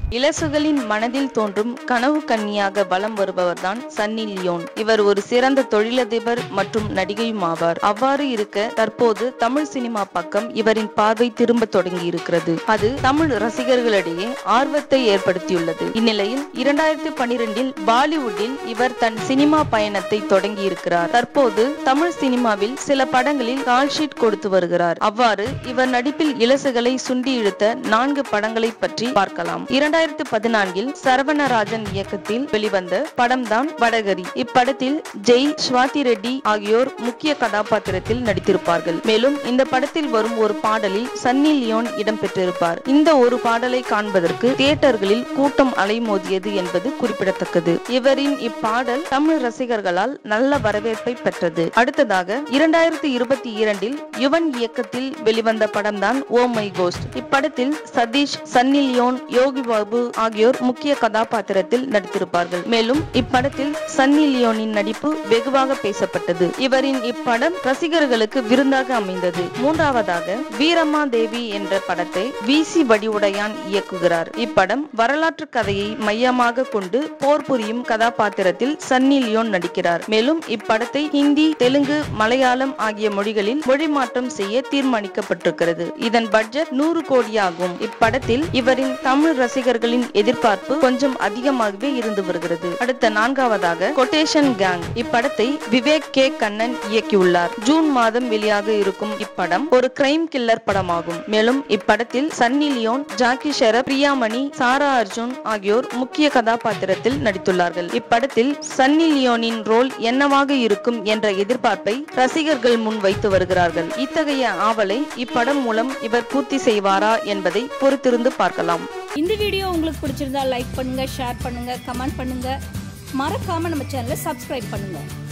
இலசுகளின் மனதில் தோன்றும் கனவு கன்னியாக வலம் வருபவர்தான் சன்னி லியோன் இவர் ஒரு சிறந்த தொழிலதிபர் மற்றும் நடிகையும் ஆவார் அவ்வாறு இருக்க தற்போது தமிழ் சினிமா பக்கம் இவரின் பார்வை திரும்ப தொடங்கி இருக்கிறது அது தமிழ் ரசிகர்களிடையே ஆர்வத்தை ஏற்படுத்தியுள்ளது இந்நிலையில் இரண்டாயிரத்தி பனிரெண்டில் பாலிவுட்டில் இவர் தன் சினிமா பயணத்தை தொடங்கி இருக்கிறார் தற்போது தமிழ் சினிமாவில் சில படங்களில் கால்ஷீட் கொடுத்து வருகிறார் அவ்வாறு இவர் நடிப்பில் இலசுகளை சுண்டி இழுத்த நான்கு படங்களை பற்றி பார்க்கலாம் இரண்டாயிரத்து பதினான்கில் சரவணராஜன் இயக்கத்தில் வெளிவந்த படம்தான் வடகரி இப்படத்தில் ஜெய் ஸ்வாதி ரெட்டி ஆகியோர் முக்கிய கதாபாத்திரத்தில் நடித்திருப்பார்கள் மேலும் இந்த படத்தில் வரும் ஒரு பாடலில் சன்னி லியோன் இடம்பெற்றிருப்பார் இந்த ஒரு பாடலை காண்பதற்கு தியேட்டர்களில் கூட்டம் அலைமோதியது என்பது குறிப்பிடத்தக்கது இவரின் இப்பாடல் தமிழ் ரசிகர்களால் நல்ல வரவேற்பை பெற்றது அடுத்ததாக இரண்டாயிரத்தி இருபத்தி இரண்டில் யுவன் இயக்கத்தில் வெளிவந்த படம்தான் ஓ மை கோஸ்ட் இப்படத்தில் சதீஷ் சன்னி லியோன் யோகி பாபு ஆகியோர் முக்கிய கதாபாத்திரத்தில் நடித்திருப்பார்கள் மேலும் இப்படத்தில் சன்னி லியோனின் நடிப்பு வெகுவாக பேசப்பட்டது இவரின் இப்படம் ரசிகர்களுக்கு விருந்தாக அமைந்தது மூன்றாவதாக வீரம்மா தேவி என்ற படத்தை விசி வடிவுடையான் இயக்குகிறார் இப்படம் வரலாற்று கதையை மையமாக கொண்டு போர் புரியும் கதாபாத்திரத்தில் சன்னி லியோன் நடிக்கிறார் மேலும் இப்படத்தை ஹிந்தி தெலுங்கு மலையாளம் ஆகிய மொழிகளில் மொழி மாற்றம் செய்ய தீர்மானிக்கப்பட்டிருக்கிறது இதன் பட்ஜெட் நூறு கோடியாகும் இப்படத்தில் இவரின் தமிழ் ரசிகர்களின் எதிர்பார்ப்பு கொஞ்சம் அதிகமாகவே இருந்து வருகிறது அடுத்த நான்காவதாக கொட்டேஷன் கேங் இப்படத்தை விவேக் கே கண்ணன் இயக்கியுள்ளார் ஜூன் மாதம் வெளியாக இருக்கும் இப்படம் ஒரு கிரைம் கில்லர் படமாகும் மேலும் இப்படத்தில் சன்னி லியோன் ஜாக்கி ஷெரப் பிரியாமணி சாரா அர்ஜுன் ஆகியோர் முக்கிய கதாபாத்திரத்தில் நடித்துள்ளார்கள் இப்படத்தில் சன்னி லியோனின் ரோல் என்னவாக இருக்கும் என்ற எதிர்பார்ப்பை ரசிகர்கள் முன் வைத்து வருகிறார்கள் இத்தகைய ஆவலை இப்படம் மூலம் இவர் பூர்த்தி செய்வாரா என்பதை பொறுத்திருந்து பார்க்கலாம் இந்த வீடியோ உங்களுக்கு பிடிச்சிருந்தா லைக் பண்ணுங்க ஷேர் பண்ணுங்க கமெண்ட் பண்ணுங்க மறக்காம நம்ம சேனலை சப்ஸ்கிரைப் பண்ணுங்க